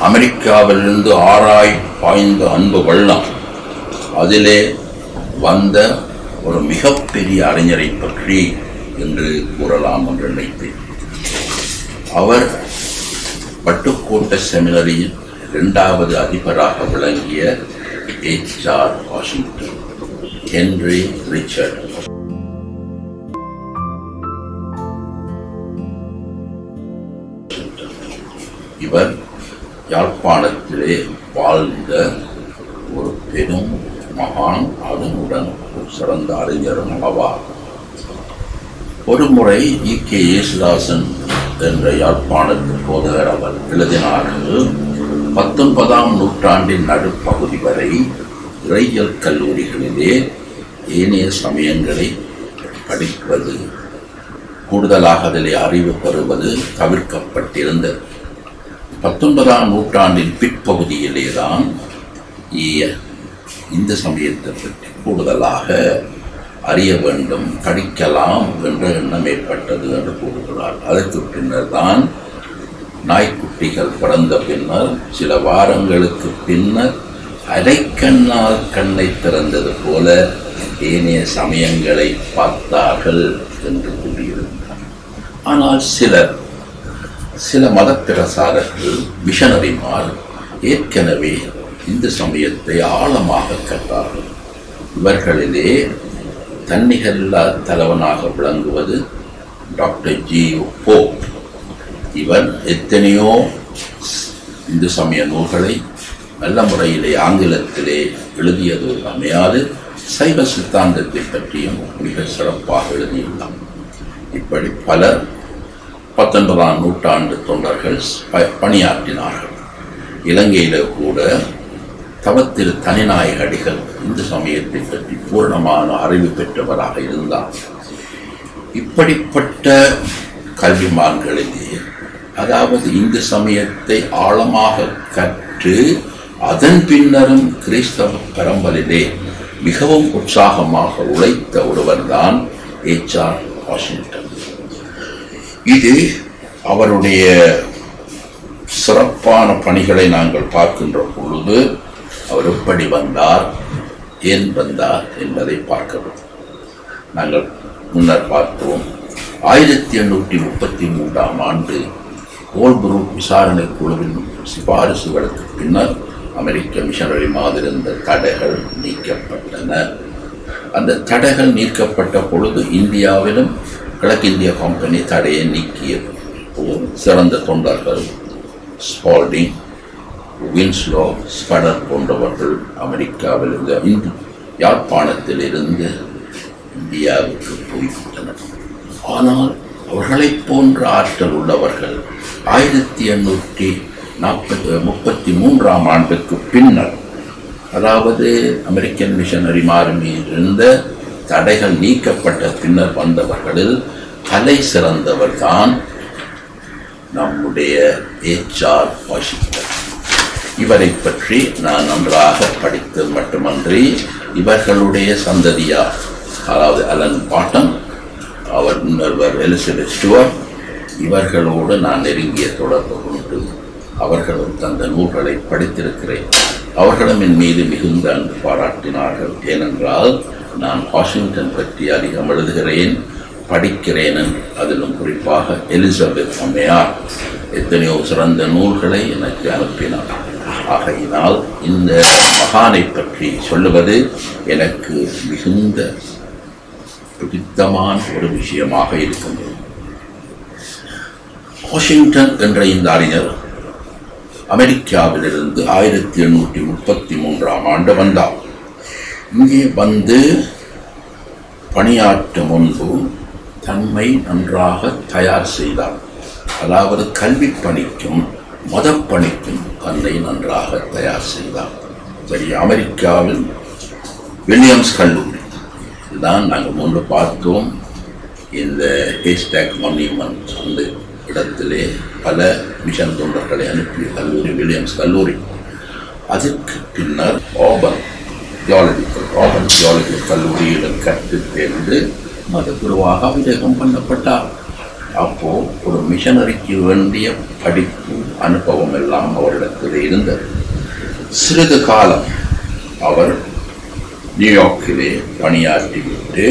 அமெரிக்காவிலிருந்து ஆராய் பாய்ந்த அன்பு வெள்ளம் அதிலே வந்த ஒரு மிகப்பெரிய அறிஞரை பற்றி என்று கூறலாம் என்று நினைத்தேன் அவர் பட்டுக்கோட்டை செமினரியில் இரண்டாவது அதிபராக விளங்கிய H R Washington Henry Richard இவர் யாழ்ப்பாணத்திலே வாழ்ந்த ஒரு பெரும் மகான் அதனுடன் ஒரு சிறந்த அறிஞரும் ஆவார் ஒரு முறை இ கே யேசுதாசன் என்ற யாழ்ப்பாணத்து போதகர் அவர் எழுதினார்கள் பத்தொன்பதாம் நூற்றாண்டின் நடுப்பகுதி வரை இறையியல் கல்லூரிகளிலே ஏனைய சமயங்களை படிப்பது கூடுதலாக அதிலே அறிவு பெறுவது தவிர்க்கப்பட்டிருந்தது பத்தொன்பதாம் நூற்றாண்டின் பிற்பகுதியிலே தான் இந்த சமயத்தை பற்றி கூடுதலாக அறிய வேண்டும் படிக்கலாம் என்ற எண்ணம் ஏற்பட்டது என்று கூறுகிறார் அதற்கு பின்னர் தான் நாய்க்குட்டிகள் பிறந்த பின்னர் சில வாரங்களுக்கு பின்னர் அரைக்கண்ணால் கண்ணை திறந்தது போல ஏனைய சமயங்களை பார்த்தார்கள் என்று கூறியிருந்தார் ஆனால் சிலர் சில மத பிரசாரர்கள் மிஷனரிமார் ஏற்கனவே இந்து சமயத்தை ஆழமாக கற்றார்கள் இவர்களிலே தன்னிகரில்லா தலைவனாக விளங்குவது டாக்டர் ஜி போப் இவர் எத்தனையோ இந்து சமய நூல்களை நல்ல முறையிலே ஆங்கிலத்திலே எழுதியது அமையாது சைவ சித்தாந்தத்தை பற்றியும் மிக சிறப்பாக எழுதியுள்ளார் இப்படி பலர் பத்தொன்பதாம் நூற்றாண்டு தொண்டர்கள் ப- பணியாற்றினார்கள் இலங்கையில கூட தவத்திரு தனிநாயகடிகள் இந்து சமயத்தை பற்றி பூர்ணமான அறிவு பெற்றவராக இருந்தார் இப்படிப்பட்ட கல்விமான்களிலே அதாவது இந்து சமயத்தை ஆழமாக கற்று அதன் பின்னரும் கிறிஸ்தவ பரம்பலிலே மிகவும் உற்சாகமாக உழைத்த ஒருவர்தான் எச் ஆர் வாஷிங்டன் இது அவருடைய சிறப்பான பணிகளை நாங்கள் பார்க்கின்ற பொழுது அவர் எப்படி வந்தார் ஏன் வந்தார் என்பதை பார்க்கிறோம் நாங்கள் முன்னர் பார்த்தோம் ஆயிரத்தி எண்ணூற்றி முப்பத்தி மூன்றாம் ஆண்டு கோல்புரூக் விசாரணை குழுவின் சிபாரிசுகளுக்கு பின்னர் அமெரிக்க மிஷனரி மாதிருந்த தடைகள் நீக்கப்பட்டன அந்த தடைகள் நீக்கப்பட்ட பொழுது இந்தியாவிலும் கிழக்கிந்திய கம்பெனி தடையை நீக்கியது ஒரு சிறந்த தொண்டர்கள் ஸ்பால்டிங் வின்ஸ்லோ ஸ்படர் போன்றவர்கள் அமெரிக்காவில் இருந்த இந்து யாழ்ப்பாணத்தில் இருந்து இந்தியாவுக்கு போய்விட்டனர் ஆனால் அவர்களைப் போன்ற ஆற்றல் உள்ளவர்கள் ஆயிரத்தி எண்ணூற்றி நாற்பத்தி முப்பத்தி மூன்றாம் ஆண்டுக்கு பின்னர் அதாவது அமெரிக்கன் மிஷனரிமார் மீது இருந்த தடைகள் நீக்கப்பட்ட பின்னர் வந்தவர்களில் தலை சிறந்தவர் தான் நம்முடைய ஏச்ஆர் வாஷிங்டன் இவரை பற்றி நான் நன்றாக படித்தது மட்டுமன்றி இவர்களுடைய சந்ததியார் அதாவது அலன் பாட்டன் அவர் இன்னொருவர் எலிசபெத் ஸ்டுவர்ட் இவர்களோடு நான் நெருங்கிய தொடர்பு கொண்டு அவர்களும் தந்த நூல்களை படித்திருக்கிறேன் அவர்களும் என் மீது மிகுந்த அன்பு பாராட்டினார்கள் ஏனென்றால் நான் வாஷிங்டன் பற்றி அதிகம் எழுதுகிறேன் படிக்கிறேன் அதிலும் குறிப்பாக எலிசபெத் அம்மையார் எத்தனையோ சிறந்த நூல்களை எனக்கு அனுப்பினார் ஆகையினால் இந்த மகானை பற்றி சொல்லுவது எனக்கு மிகுந்த பிடித்தமான ஒரு விஷயமாக இருக்கின்றது வாஷிங்டன் என்ற இந்த அறிஞர் அமெரிக்காவிலிருந்து ஆயிரத்தி எண்ணூற்றி முப்பத்தி மூன்றாம் ஆண்டு வந்தார் இங்கே வந்து பணியாற்ற முன்பு தன்மை நன்றாக தயார் செய்தார் அதாவது கல்வி பணிக்கும் மதப்பணிக்கும் தன்னை நன்றாக தயார் செய்தார் சரி அமெரிக்காவில் வில்லியம்ஸ் கல்லூரி இதுதான் நாங்கள் முன்பு பார்த்தோம் இந்த ஹேஸ்டேக் மான்யூமெண்ட் அந்த இடத்திலே பல மிஷன் தொண்டர்களை அனுப்பிய கல்லூரி வில்லியம்ஸ் கல்லூரி அதற்கு பின்னர் ஓபன் தியாலஜிக்கல் ஓபன் தியாலஜி கல்லூரியிடம் கற்று தேர்ந்து மத குருவாக அபிஷேகம் பண்ணப்பட்டார் அப்போ ஒரு மிஷனரிக்கு வேண்டிய படிப்பு அனுபவம் எல்லாம் அவரிடத்தில் இருந்தது சிறிது காலம் அவர் நியூயார்க்கிலே பணியாற்றிவிட்டு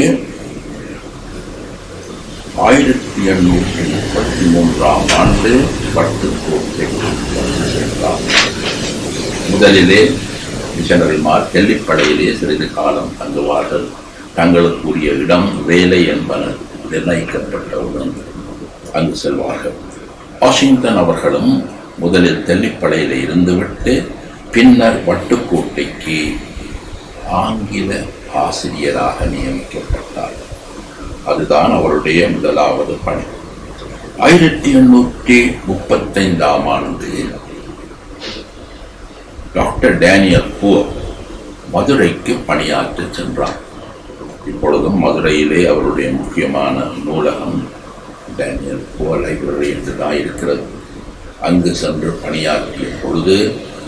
ஆயிரத்தி எண்ணூற்றி முப்பத்தி மூன்றாம் ஆண்டு பட்டுக்கோட்டைக்கு வந்து சென்றார் முதலிலே மிஷனரிமார் தெல்லிப்படையிலே சிறிது காலம் தங்குவார்கள் தங்களுக்குரிய இடம் வேலை என்பன நிர்ணயிக்கப்பட்டவுடன் அங்கு செல்வார்கள் வாஷிங்டன் அவர்களும் முதலில் தெல்லிப்படையில் இருந்துவிட்டு பின்னர் வட்டுக்கோட்டைக்கு ஆங்கில ஆசிரியராக நியமிக்கப்பட்டார் அதுதான் அவருடைய முதலாவது பணி ஆயிரத்தி எண்ணூற்றி முப்பத்தைந்தாம் ஆண்டு டாக்டர் டேனியல் பூர் மதுரைக்கு பணியாற்ற சென்றார் இப்பொழுதும் மதுரையிலே அவருடைய முக்கியமான நூலகம் டேனியல் பூர் லைப்ரரி என்று தான் இருக்கிறது அங்கு சென்று பணியாற்றிய பொழுது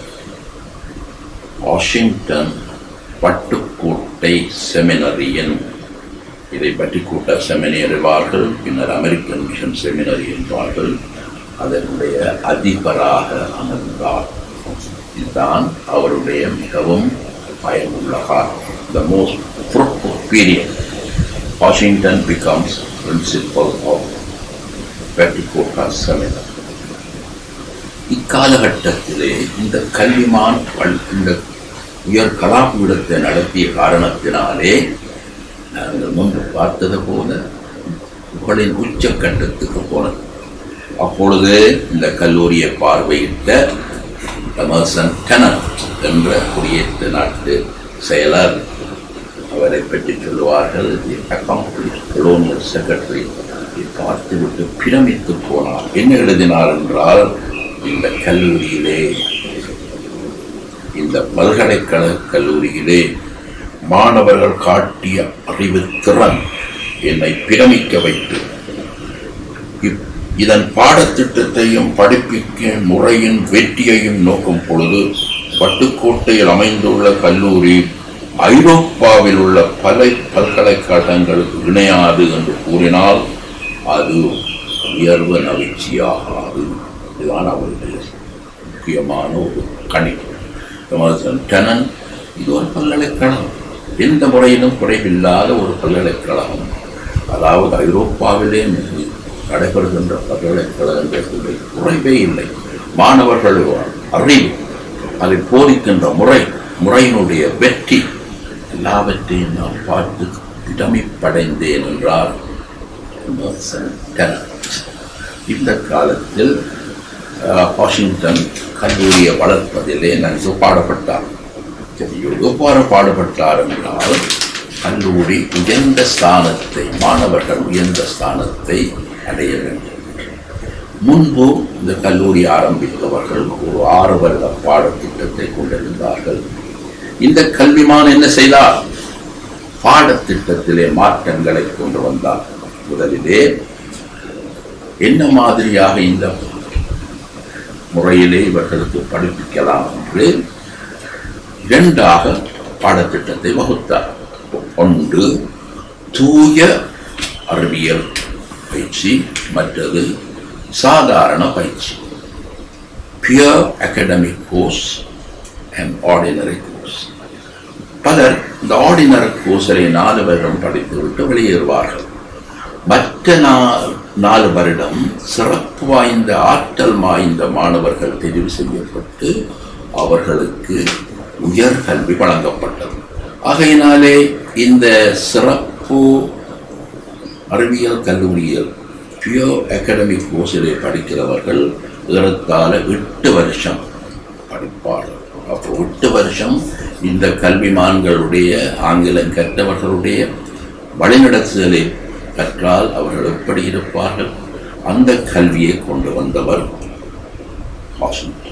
வாஷிங்டன் பட்டுக்கோட்டை செமினரியின் இதை பற்றி கூட்ட செமினரி அறிவார்கள் பின்னர் அமெரிக்கன் மிஷன் செமினரி என்பார்கள் அதனுடைய அதிபராக அமர்ந்தார் இதுதான் அவருடைய மிகவும் பயனுள்ள காலம் the most fruitful period Washington becomes principal of Petticoat Seminar இக்காலகட்டத்திலே இந்த கல்விமான் பல்- இந்த உயர் கலாபீடத்தை நடத்திய காரணத்தினாலே நாங்கள் முன்பு பார்த்தது போல புகழின் உச்சக்கட்டத்துக்கு போனது அப்பொழுது இந்த கல்லூரியை பார்வையிட்ட எமர்சன் டெனட் என்ற குடியேற்ற நாட்டு செயலர் அவரை பற்றி சொல்லுவார்கள் கொலோனியல் செக்ரட்டரி பார்த்துவிட்டு பிரமித்து போனார் என்ன எழுதினார் என்றால் இந்த கல்லூரியிலே இந்த பல்கலைக்கழக கல்லூரியிலே மாணவர்கள் காட்டிய அறிவு திறன் என்னை பிரமிக்க வைத்து இப்- இதன் பாடத்திட்டத்தையும் படிப்பிக்கும் முறையின் வெற்றியையும் நோக்கும் பொழுது பட்டுக்கோட்டையில் அமைந்துள்ள கல்லூரி ஐரோப்பாவில் உள்ள பல பல்கலைக்கழகங்களுக்கு இணையாது என்று கூறினால் அது உயர்வு நவிழ்ச்சியாகாது இதுதான் அவருடைய முக்கியமான ஒரு கணிப்பு எமர்சன் டெனன் இது ஒரு பல்கலைக்கழகம் எந்த முறையிலும் குறைவில்லாத ஒரு பல்கலைக்கழகம் அதாவது ஐரோப்பாவிலே நடைபெறுகின்ற பல்கலைக்கழகங்களில் குறைவே இல்லை மாணவர்கள் அறிவு அதை போதிக்கின்ற முறை முறையினுடைய வெற்றி எல்லாவற்றையும் நான் பார்த்து பிரமிப்படைந்தேன் என்றார் எமர்சன் டெனட் இந்த காலத்தில் அஹ், வாஷிங்டன் கல்லூரியை வளர்ப்பதிலே நன்கு பாடுபட்டார் சரியோ எவ்வாறு பாடுபட்டார் என்றால் கல்லூரி உயர்ந்த ஸ்தானத்தை மாணவர்கள் உயர்ந்த ஸ்தானத்தை அடைய வேண்டும் முன்பு இந்த கல்லூரி ஆரம்பித்தவர்கள் ஒரு ஆறு வருட பாடத்திட்டத்தை கொண்டிருந்தார்கள் இந்த கல்விமான் என்ன செய்தார் பாடத்திட்டத்திலே மாற்றங்களை கொண்டு வந்தார் முதலிலே என்ன மாதிரியாக இந்த முறையிலே இவர்களுக்கு படிப்பிக்கலாம் என்று இரண்டாக பாடத்திட்டத்தை வகுத்தார் ஒன்று தூய அறிவியல் பயிற்சி மற்றது சாதாரண பயிற்சி pure academic course and ordinary course பலர் இந்த ஆர்டினரி கோர்ஸை நாலு வருடம் படித்துவிட்டு வெளியேறுவார்கள் மற்ற நா- நாலு வருடம் சிறப்பு வாய்ந்த ஆற்றல் வாய்ந்த மாணவர்கள் தெரிவு செய்யப்பட்டு அவர்களுக்கு உயர் கல்வி வழங்கப்பட்டது ஆகையினாலே இந்த சிறப்பு அறிவியல் கல்லூரியில் பியோ அகாடமிக் கோர்ஸிலே படிக்கிறவர்கள் ஏறத்தாழ எட்டு வருஷம் படிப்பார்கள் அப்போ எட்டு வருஷம் இந்த கல்விமான்களுடைய ஆங்கிலம் கற்றவர்களுடைய வழிநடத்துதலை கற்றால் அவர்கள் எப்படி இருப்பார்கள் அந்த கல்வியை கொண்டு வந்தவர் வாஷிங்டன்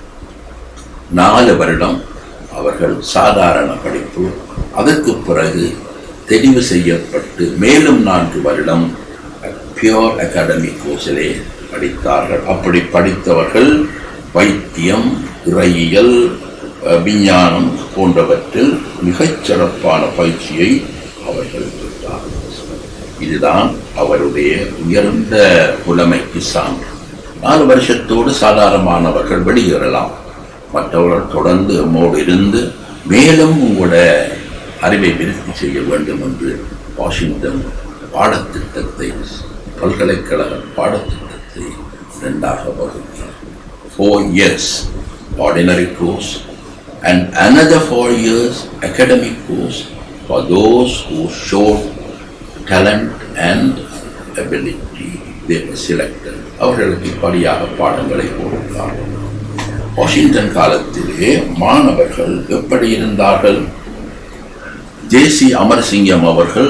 நாலு வருடம் அவர்கள் சாதாரண படிப்பு அதற்கு பிறகு தெரிவு செய்யப்பட்டு மேலும் நான்கு வருடம் பியோர் அகாடமிக் கோர்ஸிலே படித்தார்கள் அப்படி படித்தவர்கள் வைத்தியம் இறையியல் அஹ், விஞ்ஞானம் போன்றவற்றில் மிகச் சிறப்பான பயிற்சியை அவர்கள் பெற்றார்கள் இதுதான் அவருடைய உயர்ந்த புலமைக்கு சான்று நாலு வருஷத்தோடு சாதாரணமானவர்கள் வெளியேறலாம் மற்றவர்கள் தொடர்ந்து நம்மோடு இருந்து மேலும் உங்களோட அறிவை விருத்தி செய்ய வேண்டும் என்று வாஷிங்டன் பாடத்திட்டத்தை பல்கலைக்கழக பாடத்திட்டத்தை இரண்டாக வகுத்தார் four years ordinary course and another four years academic course for those who showed talent and ability they were selected அவர்களுக்கு இப்படியாக பாடங்களை கொடுத்தார் வாஷிங்டன் காலத்திலே மாணவர்கள் எப்படி இருந்தார்கள் ஜேசி அமரசிங்கம் அவர்கள்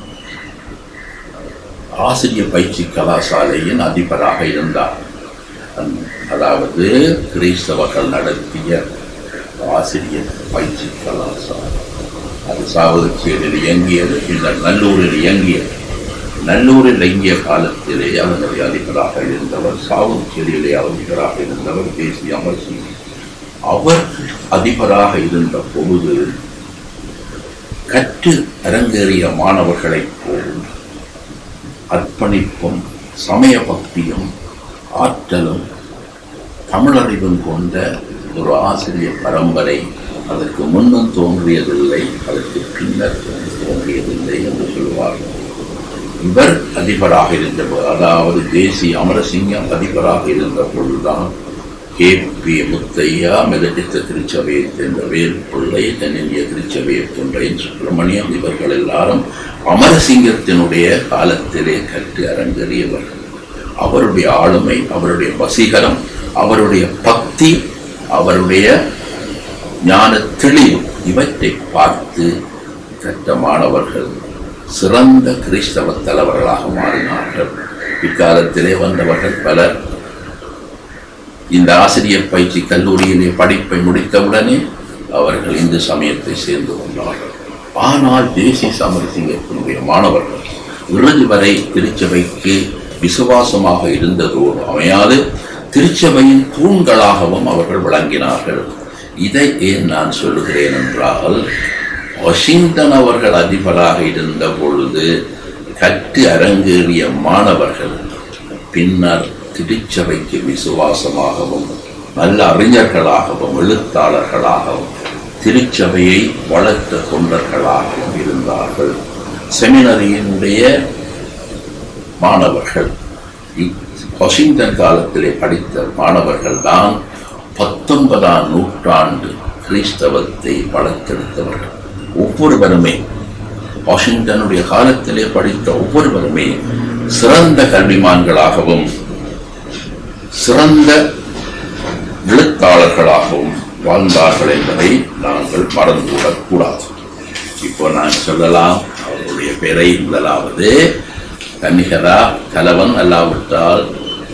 ஆசிரியர் பயிற்சி கலாசாலையின் அதிபராக இருந்தார் அந்த- அதாவது கிறிஸ்தவர்கள் நடத்திய ஆசிரியர் பயிற்சி கலாசாலை அது சாவகச்சேரியில் இயங்கியது பின்னர் நல்லூரில் இயங்கியது நல்லூரில் இயங்கிய காலத்திலே அதனுடைய அதிபராக இருந்தவர் சாவகச்சேரியிலே அதிபராக இருந்தவர் தேசிய அமர்சிங் அவர் அதிபராக இருந்த பொழுது கற்று அரங்கேறிய மாணவர்களைப் போல் அர்ப்பணிப்பும் சமய பக்தியும் ஆற்றலும் தமிழறிவும் கொண்ட ஒரு ஆசிரியர் பரம்பரை அதற்கு முன்னும் தோன்றியதில்லை அதற்கு பின்னர் தோன்றியதில்லை என்று சொல்வார்கள் இவர் அதிபராக இருந்த போ- அதாவது தேசிய அமரசிங்கம் அதிபராக இருந்த பொழுதுதான் கே பி முத்தையா மெதடித்த திருச்சபையை சேர்ந்த வேல் பிள்ளை தென்னிந்திய திருச்சபையை தொண்டை சுப்பிரமணியம் இவர்கள் எல்லாரும் அமரசிங்கத்தினுடைய காலத்திலே கற்று அரங்கேறியவர்கள் அவருடைய ஆளுமை அவருடைய வசீகரம் அவருடைய பக்தி அவருடைய ஞான தெளிவு இவற்றை பார்த்து கற்ற மாணவர்கள் சிறந்த கிறிஸ்தவ தலைவர்களாக மாறினார்கள் இக்காலத்திலே வந்தவர்கள் பலர் இந்த ஆசிரியர் பயிற்சி கல்லூரியிலே படிப்பை முடித்தவுடனே அவர்கள் இந்து சமயத்தை சேர்ந்து கொண்டார்கள் ஆனால் தேசிய சமரசிங்கத்தினுடைய மாணவர்கள் இறுதி வரை திருச்சபைக்கு விசுவாசமாக இருந்ததோடு அமையாது திருச்சபையின் தூண்களாகவும் அவர்கள் விளங்கினார்கள் இதை ஏன் நான் சொல்லுகிறேன் என்றால் வாஷிங்டன் அவர்கள் அதிபராக இருந்த பொழுது கற்று அரங்கேறிய மாணவர்கள் பின்னர் திருச்சபைக்கு விசுவாசமாகவும் நல்ல அறிஞர்களாகவும் எழுத்தாளர்களாகவும் திருச்சபையை வளர்த்த தொண்டர்களாகவும் இருந்தார்கள் செமினரியினுடைய மாணவர்கள் இ- வாஷிங்டன் காலத்திலே படித்த மாணவர்கள் தான் பத்தொன்பதாம் நூற்றாண்டு கிறிஸ்தவத்தை வளர்த்தெடுத்தவர்கள் ஒவ்வொருவருமே வாஷிங்டனுடைய காலத்திலே படித்த ஒவ்வொருவருமே சிறந்த கல்விமான்களாகவும் சிறந்த எழுத்தாளர்களாகவும் வாழ்ந்தார்கள் என்பதை நாங்கள் மறந்துவிடக் கூடாது இப்போ நான் சொல்லலாம் அவருடைய பெயரை முதலாவது கன்னிகரா கலவன் அல்லாவிட்டால்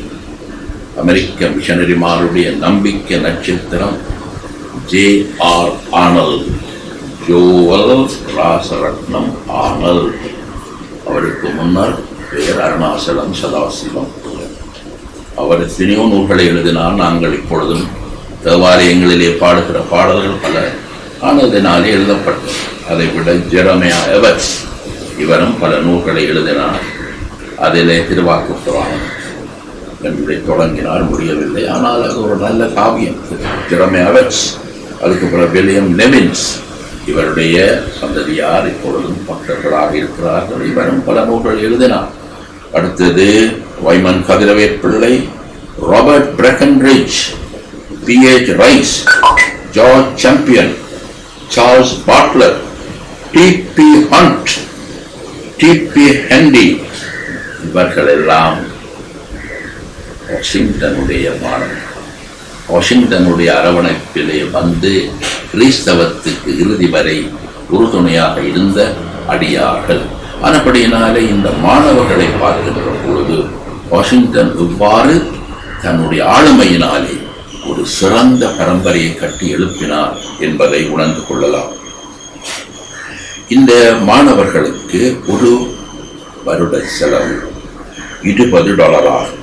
அமெரிக்க மிஷனரிமாருடைய நம்பிக்கை நட்சத்திரம் J R Arnold Joel Rasaratnam ஆனல் அவருக்கு முன்னர் பெயர் அருணாசலம் சதாசிவம் அவர் எத்தனையோ நூல்களை எழுதினார் நாங்கள் இப்பொழுதும் தேவாலயங்களிலே பாடுகிற பாடல்கள் பல ஆனதினாலே எழுதப்பட்டது அதை விட ஜெரமையா எவர்ஸ் இவரும் பல நூல்களை எழுதினார் அதிலே திருவாக்கு புராணம் என்பதை தொடங்கினார் முடியவில்லை ஆனால் அது ஒரு நல்ல காவியம் ஜெரமே எவர்ஸ் அதுக்கு பிறகு வில்லியம் லெவின்ஸ் இவருடைய சந்ததியார் இப்பொழுதும் பக்தர்களாக இருக்கிறார்கள் இவரும் பல நூல்கள் எழுதினார் அடுத்தது Wyman Kathiravet Pillai Robert Breckenridge P H Rice George Champion Charles Butler D P Hunt D P Hendy இவர்கள் எல்லாம் வாஷிங்டனுடைய மாணவர்கள் வாஷிங்டனுடைய அரவணைப்பிலே வந்து கிறிஸ்தவத்துக்கு இறுதி வரை உறுதுணையாக இருந்த அடியார்கள் ஆனபடியினாலே இந்த மாணவர்களை பார்க்கின்ற பொழுது வாஷிங்டன் இவ்வாறு தன்னுடைய ஆளுமையினாலே ஒரு சிறந்த பரம்பரையை கட்டி எழுப்பினார் என்பதை உணர்ந்து கொள்ளலாம் இந்த மாணவர்களுக்கு ஒரு வருட செலவு இருபது டாலர் ஆகும்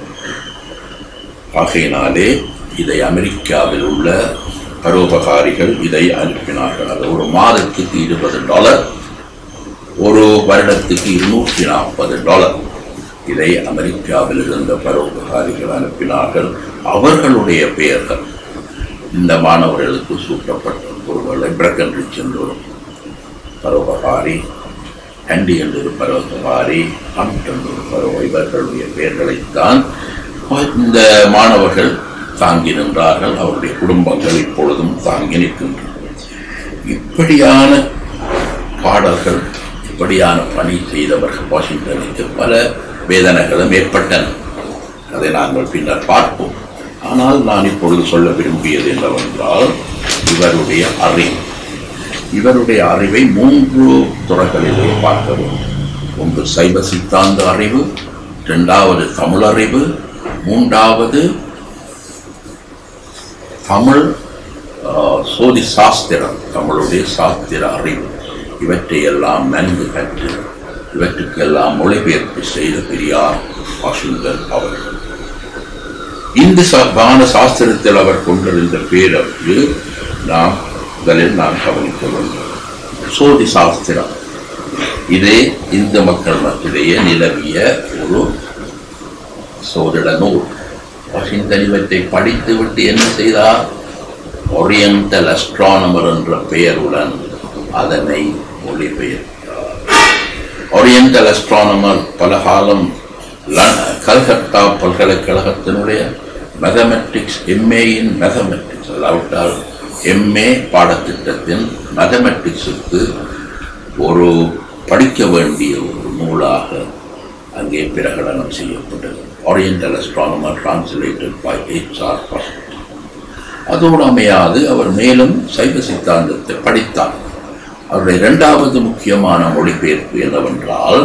ஆகையினாலே இதை அமெரிக்காவில் உள்ள பரோபகாரிகள் இதை அனுப்பினார்கள் அது ஒரு மாதத்துக்கு இருபது டாலர் ஒரு வருடத்துக்கு இருநூற்றி நாற்பது டாலர் இதை அமெரிக்காவில் இருந்த பரோபகாரிகள் அனுப்பினார்கள் அவர்களுடைய பெயர்கள் இந்த மாணவர்களுக்கு சூட்டப்பட்ட ஒருவர்களை பிரக்கன் ரிச்சன் ஒரு பரோபகாரி ஆண்டி என்று ஒரு பரோபகாரி ஹம்டன் ஒரு பரவ இவர்களுடைய பெயர்களைத்தான் இந்த மாணவர்கள் தாங்கி நின்றார்கள் அவருடைய குடும்பங்கள் இப்பொழுதும் தாங்கி நிற்கின்றன இப்படியான பாடல்கள் இப்படியான பணி செய்தவர்கள் வாஷிங்டனுக்கு பல வேதனைகளும் ஏற்பட்டன அதை நாங்கள் பின்னர் பார்ப்போம் ஆனால் நான் இப்பொழுது சொல்ல விரும்பியது என்னவென்றால் இவருடைய அறிவு இவருடைய அறிவை மூன்று துறைகளிலே பார்க்க வேண்டும் ஒன்று சைவ சித்தாந்த அறிவு இரண்டாவது தமிழ் அறிவு மூன்றாவது தமிழ் ஆஹ், சோதி சாஸ்திரம் தமிழுடைய சாஸ்திர அறிவு இவற்றையெல்லாம் நன்கு கற்று இவற்றுக்கெல்லாம் மொழிபெயர்ப்பு செய்த பெரியார் வாஷிங்டன் அவர்கள் இந்த சா- வான சாஸ்திரத்தில் அவர் கொண்டிருந்த பேரறிவு நாம் முதலில் நாம் கவனிக்க வேண்டும் சோதி சாஸ்திரம் இதே இந்து மக்கள் மத்தியிலேயே நிலவிய ஒரு சோதிட நூல் வாஷிங்டன் இவற்றை படித்துவிட்டு என்ன செய்தார் ஒரியண்டல் அஸ்ட்ரானமர் என்ற பெயருடன் அதனை மொழிபெயர்த்தார் ஒரியண்டல் அஸ்ட்ரானமர் பல காலம் ல- கல்கத்தா பல்கலைக்கழகத்தினுடைய மேத்தமெட்டிக்ஸ் எம்ஏ இன் மேத்தமெட்டிக்ஸ் அல்லாவிட்டால் எம்ஏ பாடத்திட்டத்தின் மேத்தமெட்டிக்ஸுக்கு ஒரு படிக்க வேண்டிய ஒரு நூலாக அங்கே பிரகடனம் செய்யப்பட்டது oriental astronomer translated by H R அதோடு அமையாது அவர் மேலும் சைவ சித்தாந்தத்தை படித்தார் அவருடைய இரண்டாவது முக்கியமான மொழிபெயர்ப்பு என்னவென்றால்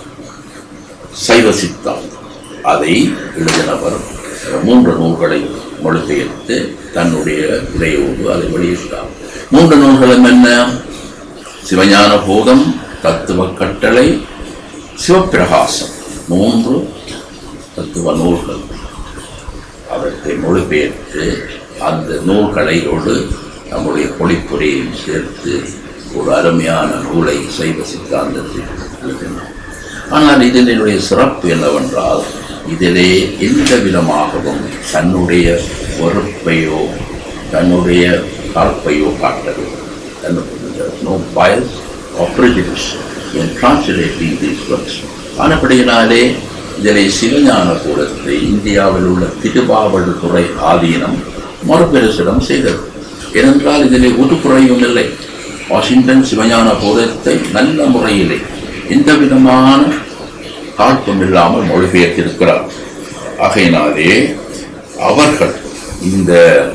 சைவ சித்தாந்தம் அதை எழுதினவர் மூன்று நூல்களை மொழிபெயர்த்து தன்னுடைய உரையோடு அதை வெளியிட்டார் மூன்று நூல்களும் என்ன சிவஞான போதம் தத்துவ கட்டளை சிவப்பிரகாசம் மூன்று தத்துவ நூல்கள் அவற்றை மொழிபெயர்த்து அந்த நூல்களையோடு நம்முடைய பொழிப்புரையும் சேர்த்து ஒரு அருமையான நூலை சைவ சித்தாந்தத்தில் எழுதினார் ஆனால் இதனுடைய சிறப்பு என்னவென்றால் இதிலே எந்த விதமாகவும் தன்னுடைய வெறுப்பையோ தன்னுடைய கற்பையோ காட்டவில்லை no bias or prejudice in translating these works ஆனபடியினாலே இதிலே சிவஞான கூடத்தை இந்தியாவில் உள்ள திருவாவடுதுறை ஆதீனம் மறுபரிசிடம் செய்தது ஏனென்றால் இதிலே ஒரு குறையும் இல்லை வாஷிங்டன் சிவஞான போதத்தை நல்ல முறையிலே எந்த விதமான தாழ்ப்பும் இல்லாமல் மொழிபெயர்த்திருக்கிறார் ஆகையினாலே அவர்கள் இந்த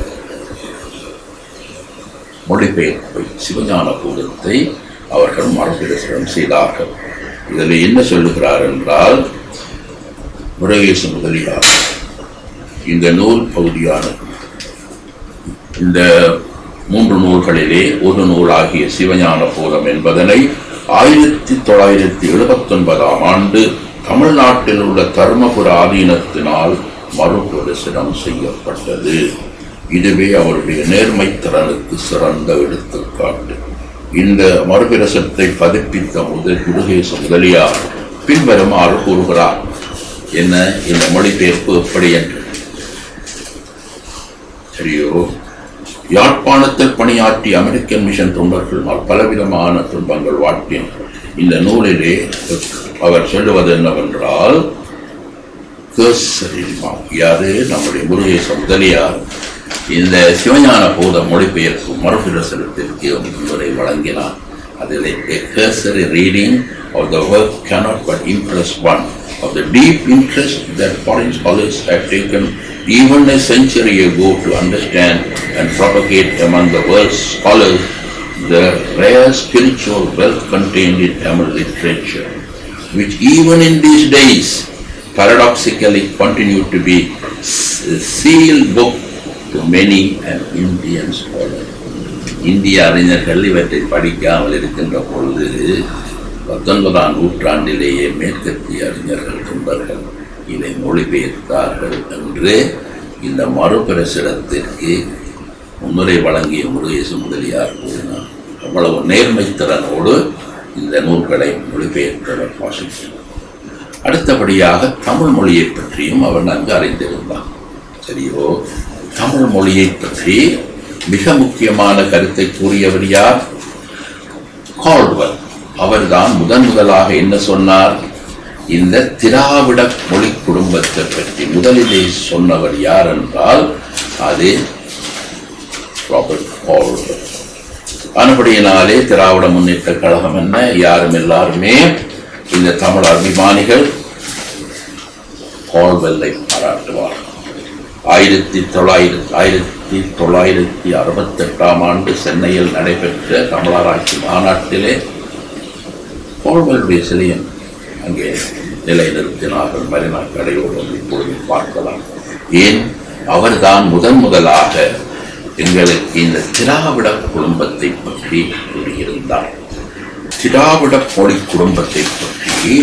மொழிபெயர்ப்பை சிவஞான பூதத்தை அவர்கள் மறுபிரசுரம் செய்தார்கள் இதில் என்ன சொல்லுகிறார் என்றால் முருகேச முதலியார் இந்த நூல் பகுதியானது இந்த மூன்று நூல்களிலே ஒரு நூலாகிய சிவஞான பூதம் என்பதனை ஆயிரத்தி தொள்ளாயிரத்தி எழுபத்தி ஒன்பதாம் ஆண்டு தமிழ்நாட்டில் உள்ள தருமபுர ஆதீனத்தினால் மறுபிரசுரம் செய்யப்பட்டது இதுவே அவருடைய நேர்மை திறனுக்கு சிறந்த எடுத்துக்காட்டு இந்த மறுபிரசத்தை பதிப்பித்த முதல் முருகேச முதலியார் பின்வருமாறு கூறுகிறார் என்ன இந்த மொழிபெயர்ப்பு எப்படி என்று சரியோ யாழ்ப்பாணத்தில் பணியாற்றிய அமெரிக்கன் மிஷன் தொண்டர்களால் பலவிதமான துன்பங்கள் வாட்டின இந்த நூலிலே அவர் சொல்லுவது என்னவென்றால் கேசரிமாம் யாரு நம்முடைய முருகேச முதலியார் இந்த சிவஞான போத மொழிபெயர்ப்பு மறுபிரசனத்திற்கு முன்னுரை வழங்கினார் அதில் a cursory reading of the work cannot but impress one of the deep interest that foreign scholars have taken even a century ago to understand and propagate among the world's scholars the rare spiritual wealth contained in Tamil literature, which even in these days paradoxically continue to be s- sealed book to many an Indian scholar. இந்திய அறிஞர்கள் இவற்றை படிக்காமல் இருக்கின்ற பொழுது பத்தொன்பதாம் நூற்றாண்டிலேயே மேற்கத்திய அறிஞர்கள் தொண்டர்கள் இதை மொழிபெயர்த்தார்கள் என்று இந்த மறுபிரசுரத்திற்கு முன்னுரை வழங்கிய முருகேச முதலியார் கூறினார் அவ்வளவு நேர்மைத்திறனோடு இந்த நூல்களை மொழிபெயர்த்தவர் வாசிக்கிறார் அடுத்தபடியாக தமிழ் மொழியை பற்றியும் அவர் நன்கு அறிந்திருந்தார் சரியோ தமிழ் மொழியை பற்றி மிக முக்கியமான கருத்தை கூறியவர் யார் கால்வர் அவர்தான் முதன் முதலாக என்ன சொன்னார் இந்த திராவிட மொழி குடும்பத்தை பற்றி முதலிலே சொன்னவர் யார் என்றால் அது ராபர்ட் கால்வர் அனுபடியினாலே திராவிட முன்னேற்ற கழகம் என்ன யாரும் எல்லாருமே இந்த தமிழ் அபிமானிகள் கால்வெல்லை பாராட்டுவார் ஆயிரத்தி தொள்ளாயிரத்தி ஆயிரத்தி தொள்ளாயிரத்தி அறுபத்தெட்டாம் ஆண்டு சென்னையில் நடைபெற்ற தமிழராட்சி மாநாட்டிலே கால்வெல்லுடைய சிலையம் அங்கே நிலைநிறுத்தினார்கள் மரினா கடையோடு இப்பொழுது பார்க்கலாம் ஏன் அவர்தான் முதன் முதலாக எங்களுக்கு இந்த திராவிட குடும்பத்தை பற்றி கூறியிருந்தார் திராவிட மொழி குடும்பத்தை பற்றி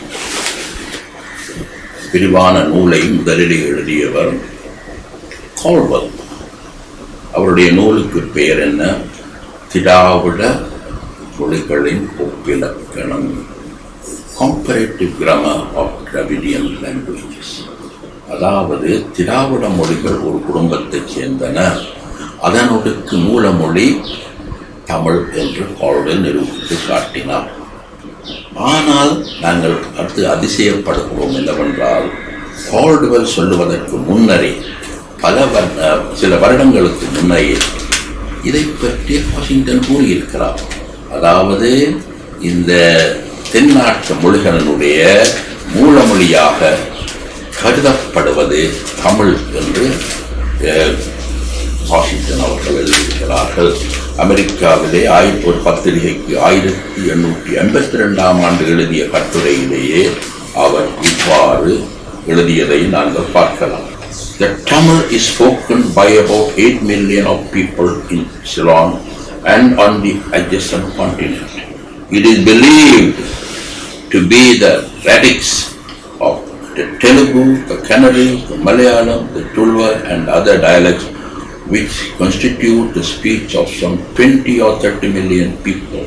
விரிவான நூலை முதலில் எழுதியவர் கால்வல் அவருடைய நூலுக்கு பெயர் என்ன திராவிட மொழிகளின் ஒப்பிலக்கணம் comparative grammar of Dravidian languages அதாவது திராவிட மொழிகள் ஒரு குடும்பத்தைச் சேர்ந்தன அதனொடுக்கு மூலமொழி தமிழ் என்று கால்வெல் நிரூபித்து காட்டினார் ஆனால் நாங்கள் அடுத்து அதிசயப்படுகிறோம் என்னவென்றால் கால்டுவெல் சொல்லுவதற்கு முன்னரே பல வரு- சில வருடங்களுக்கு முன்னரே இதை பற்றி வாஷிங்டன் கூறியிருக்கிறார் அதாவது இந்த தென்னாட்டு மொழிகளினுடைய மூலமொழியாக கருதப்படுவது தமிழ் என்று அஹ், வாஷிங்டன் அவர்கள் எழுதியிருக்கிறார்கள் அமெரிக்காவிலே ஆயிரத்தி ஒரு பத்திரிகைக்கு ஆயிரத்தி எண்ணூற்றி எண்பத்தி ரெண்டாம் ஆண்டு எழுதிய கட்டுரையிலேயே அவர் இவ்வாறு எழுதியதை நாங்கள் பார்க்கலாம் The Tamil is spoken by about 8 million of people in Ceylon and on the adjacent continent. It is believed to be the radix of the Telugu, the Kannada, the Malayalam, the Tulva and other dialects which constitute the speech of some 20 or 30 million people.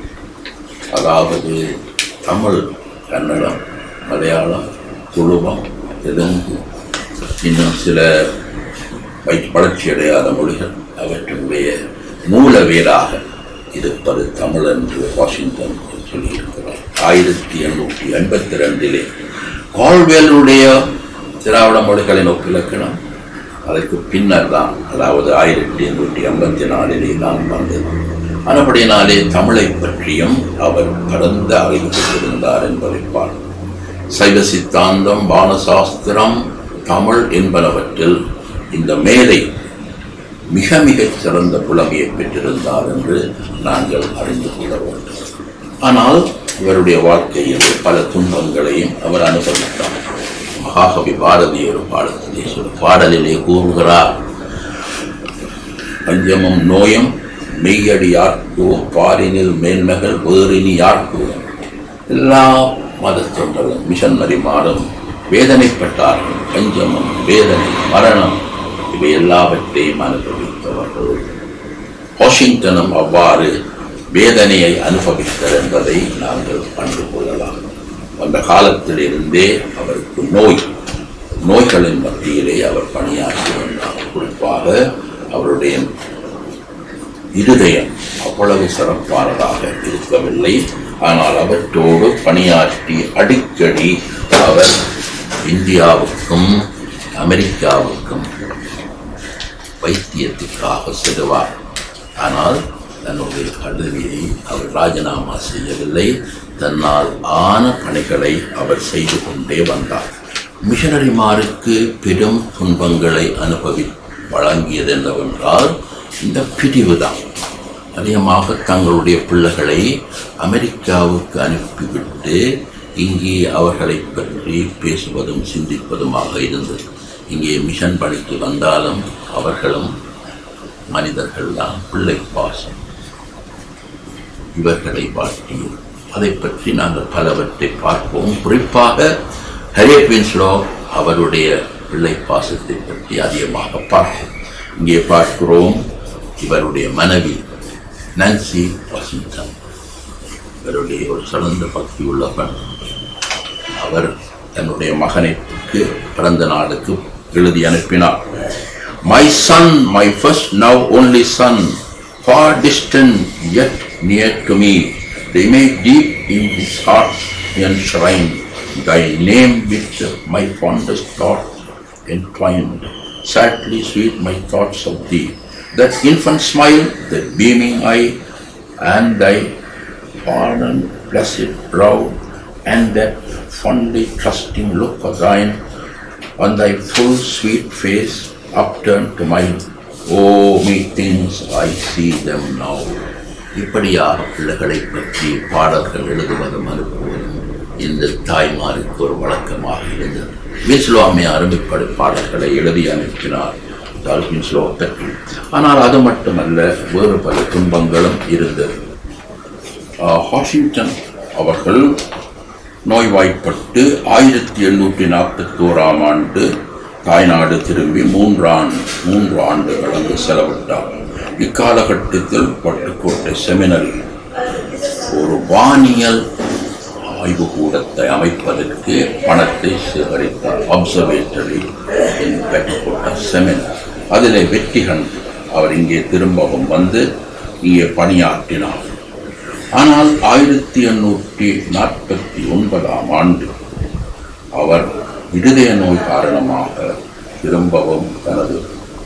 அதாவது தமிழ் கன்னடம் மலையாளம் துளுவம் தெலுங்கு இன்னும் சில வை- வளர்ச்சியடையாத மொழிகள் அவற்றினுடைய மூல வேராக இருப்பது தமிழ் என்று Washington சொல்லியிருக்கிறார் ஆயிரத்தி எண்ணூற்றி எண்பத்தி ரெண்டிலே கால்வேலுடைய திராவிட மொழிகளின் ஒப்பிலக்கணம் அதற்கு பின்னர் தான் அதாவது ஆயிரத்தி எண்ணூற்றி ஐம்பத்தி நாலிலே தான் வந்தது ஆனபடியினாலே தமிழை பற்றியும் அவர் பரந்த அறிவு கொண்டிருந்தார் என்பதை பார்க்கிறோம் சைவ சித்தாந்தம் பானசாஸ்திரம் தமிழ் என்பனவற்றில் இந்த மேலை மிக மிகச் சிறந்த புலமையை பெற்றிருந்தார் என்று நாங்கள் அறிந்து கொள்ள வேண்டும் ஆனால் இவருடைய வாழ்க்கையில் பல துன்பங்களையும் அவர் அனுபவித்தார் மகாகவி பாரதி ஒரு பாடத்திலே சொல் பாடலிலே கூறுகிறார் பஞ்சமும் நோயும் மெய்யடி யார்க்குவோம் பாரினில் மேன்மகள் வேறினி யார்க்குவோம் எல்லா மதத்தொண்டரும் மிஷனரிமாரும் வேதனைப்பட்டார்கள் பஞ்சமும் வேதனை மரணம் இவை எல்லாவற்றையும் அனுபவித்தவர்கள் வாஷிங்டனும் அவ்வாறு வேதனையை அனுபவித்தார் என்பதை நாங்கள் கண்டு கொள்ளலாம் அந்த காலத்திலிருந்தே அவருக்கு நோய் நோய்களின் மத்தியிலே அவர் பணியாற்றி வந்தார் குறிப்பாக அவருடைய இருதயம் அவ்வளவு சிறப்பானதாக இருக்கவில்லை ஆனால் அவற்றோடு பணியாற்றி அடிக்கடி அவர் இந்தியாவுக்கும் அமெரிக்காவுக்கும் வைத்தியத்துக்காக செல்வார் ஆனால் தன்னுடைய கல்வியை அவர் ராஜினாமா செய்யவில்லை தன்னால் ஆன பணிகளை அவர் செய்து கொண்டே வந்தார் மிஷனரிமாருக்கு பெரும் துன்பங்களை அனுபவி வழங்கியது என்னவென்றால் இந்த பிரிவுதான் அதிகமாக தங்களுடைய பிள்ளைகளை அமெரிக்காவுக்கு அனுப்பிவிட்டு இங்கே அவர்களை பற்றி பேசுவதும் சிந்திப்பதுமாக இருந்தது இங்கே மிஷன் பணிக்கு வந்தாலும் அவர்களும் மனிதர்கள்தான் பிள்ளை பாசம் இவர்களை வாழ்த்தி அதை பற்றி நாங்கள் பலவற்றை பார்ப்போம் குறிப்பாக ஹரியட் வின்ஸ்லோ அவருடைய பிள்ளை பாசத்தை பற்றி அதிகமாக பார்ப்போம் இங்கே பார்க்கிறோம் இவருடைய மனைவி நான்சி வாஷிங்டன் இவருடைய ஒரு சிறந்த பக்தி உள்ள பெண் அவர் தன்னுடைய மகனுக்கு பிறந்த நாளுக்கு எழுதி அனுப்பினார் my son my first now only son far distant yet near to me they may deep in his heart enshrine thy name with my fondest thought entwined sadly sweet my thoughts of thee that infant smile that beaming eye and thy pardon blessed brow and that fondly trusting look of thine on thy full sweet face upturned to mine. Oh, methinks I see them now. இப்படியாக பிள்ளைகளை பற்றி பாடல்கள் எழுதுவதும் அனுப்புவதும் இந்த தாய்மாருக்கு ஒரு வழக்கமாக இருந்தது விஸ்வாமி அருமைப்படி பாடல்களை எழுதி அனுப்பினார் டால்பின் ஸ்லோ பற்றி ஆனால் அது மட்டுமல்ல வேறு பல துன்பங்களும் இருந்தது ஆஹ், வாஷிங்டன் அவர்கள் நோய்வாய்ப்பட்டு ஆயிரத்தி எண்ணூற்றி நாற்பத்தி ஓராம் ஆண்டு தாய்நாடு திரும்பி மூன்றாண்டு மூன்று ஆண்டுகள் அங்கு செலவிட்டார் இக்காலகட்டத்தில் பட்டுக்கோட்டை செமினரி ஒரு வானியல் ஆய்வுக்கூடத்தை அமைப்பதற்கு பணத்தை சேகரித்தார் அப்சர்வேட்டரி இன் பட்டுக்கோட்டை செமினார் அதிலே வெற்றி கண்டு அவர் இங்கே திரும்பவும் வந்து இங்கே பணியாற்றினார் ஆனால் ஆயிரத்தி எண்ணூற்றி நாற்பத்தி ஒன்பதாம் ஆண்டு அவர் இருதய நோய் காரணமாக திரும்பவும் தனது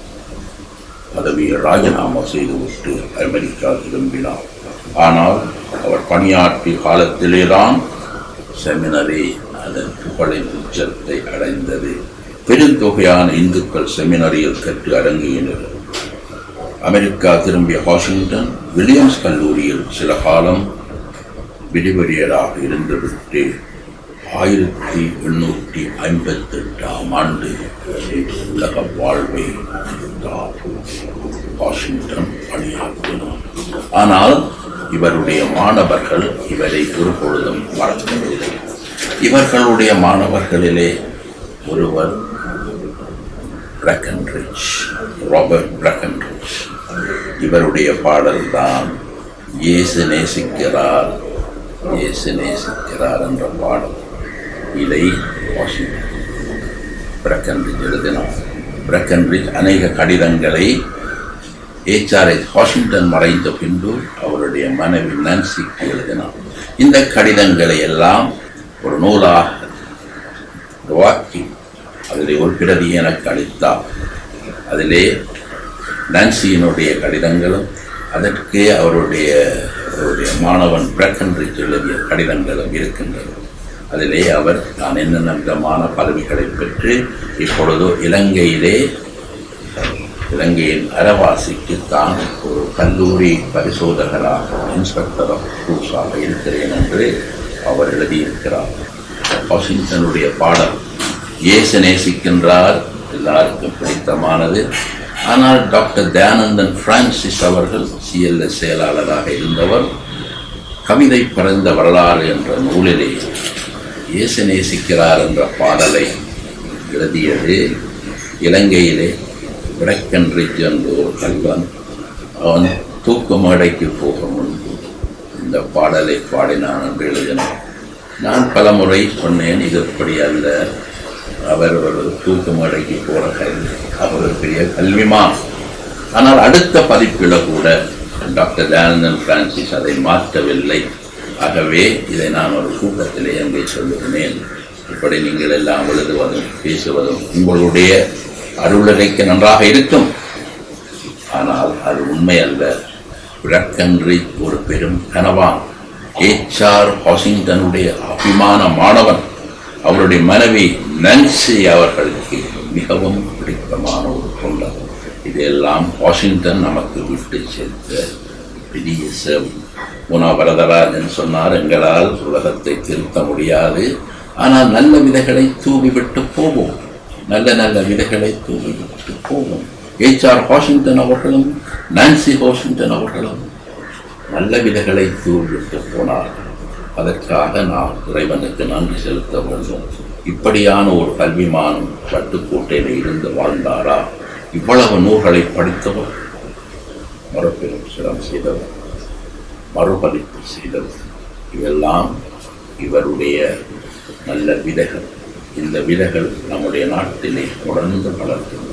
பதவியை ராஜினாமா செய்துவிட்டு அமெரிக்கா திரும்பினார் ஆனால் அவர் பணியாற்றிய காலத்திலேதான் செமினரி அதன் புகழின் உச்சத்தை அடைந்தது பெருந்தொகையான இந்துக்கள் செமினரியில் கற்று அரங்கினர் அமெரிக்கா திரும்பிய வாஷிங்டன் வில்லியம்ஸ் கல்லூரியில் சில காலம் விடிவெறியராக இருந்துவிட்டு ஆயிரத்தி எண்ணூற்றி ஐம்பத்தெட்டாம் ஆண்டு உலக வாழ்வை முடித்தார். வாஷிங்டன் பணியாற்றினார் ஆனால் இவருடைய மாணவர்கள் இவரை ஒருபொழுதும் மறக்கவில்லை இவர்களுடைய மாணவர்களிலே ஒருவர் பிரக்கன்ரிச் ராபர்ட் பிரக்கன்ரிச் இவருடைய பாடல்தான் இயேசு நேசிக்கிறார் இயேசு நேசிக்கிறார் என்ற பாடல் இதை வாஷிங்டன் பிரக்கன்ரிச் எழுதினார் பிரக்கன்ரிச் அநேக கடிதங்களை ஏச்ஆர்எஸ் வாஷிங்டன் மறைந்த பின்பு அவருடைய மனைவி நான்சிக்கு எழுதினார் இந்த கடிதங்களை எல்லாம் ஒரு நூலாக உருவாக்கி அதிலே ஒரு பிரதி எனக்கு அளித்தார் அதிலே நான்சியினுடைய கடிதங்களும் அதற்கு அவருடைய அவருடைய மாணவன் பிரக்கன்ரிச் எழுதிய கடிதங்களும் இருக்கின்றது அதிலே அவர் நான் என்னென்ன விதமான பதவிகளை பெற்று இப்பொழுது இலங்கையிலே இலங்கையின் அரவாசிக்கு தான் ஒரு கல்லூரி பரிசோதகராக இன்ஸ்பெக்டர் ஆஃப் ஸ்கூல்ஸாக இருக்கிறேன் என்று அவர் எழுதியிருக்கிறார் வாஷிங்டனுடைய பாடல் இயேசு நேசிக்கின்றார் எல்லாருக்கும் பிடித்தமானது ஆனால் டாக்டர் தயானந்தன் பிரான்சிஸ் அவர்கள் சிஎல்எஸ் செயலாளராக இருந்தவர் கவிதை பிறந்த வரலாறு என்ற நூலிலே இயேசு நேசிக்கிறார் என்ற பாடலை எழுதியது இலங்கையிலே விடக்கன்றிச் என்ற ஒரு கல்வன் அவன் தூக்கு மேடைக்கு போக முன்பு இந்த பாடலை பாடினான் என்று எழுதினான் நான் பல முறை சொன்னேன் இது இப்படி அல்ல அவர் ஒரு தூக்கு மேடைக்கு போற கல்வி அவர் ஒரு பெரிய கல்விமான் ஆனால் அடுத்த பதிப்பில் கூட டாக்டர் தயானந்தன் பிரான்சிஸ் அதை மாற்றவில்லை ஆகவே இதை நான் ஒரு கூட்டத்திலே அங்கே சொல்லுகிறேன் இப்படி நீங்கள் எல்லாம் எழுதுவதும் பேசுவதும் உங்களுடைய அருளறைக்கு நன்றாக இருக்கும் ஆனால் அது உண்மை அல்ல விளக்கன்றி ஒரு பெரும் கனவான் ஏச்ஆர் வாஷிங்டனுடைய அபிமான மாணவன் அவருடைய மனைவி நன்சி அவர்களுக்கு மிகவும் பிடித்தமான ஒரு தொண்டர் இதெல்லாம் வாஷிங்டன் நமக்கு விட்டு சேர்த்த பெரிய சேவை முனா வரதராஜன் சொன்னார் எங்களால் உலகத்தை திருத்த முடியாது ஆனால் நல்ல விதைகளை தூவிவிட்டு போவோம் நல்ல நல்ல விதைகளை தூவிவிட்டு போவோம் ஏச்ஆர் வாஷிங்டன் அவர்களும் நான்சி வாஷிங்டன் அவர்களும் நல்ல விதைகளை தூவிவிட்டு போனார்கள் அதற்காக நாம் இறைவனுக்கு நன்றி செலுத்த வேண்டும் இப்படியான ஒரு கல்விமானம் பட்டுக்கோட்டையில் இருந்து வாழ்ந்தாரா இவ்வளவு நூல்களை படித்தவர் மறுபெரும் சிரம் செய்தவர் மறுபதிப்பு செய்தவர் இதெல்லாம் இவருடைய நல்ல விதைகள் இந்த விதைகள் நம்முடைய நாட்டிலே தொடர்ந்து வளர்க்கின்றன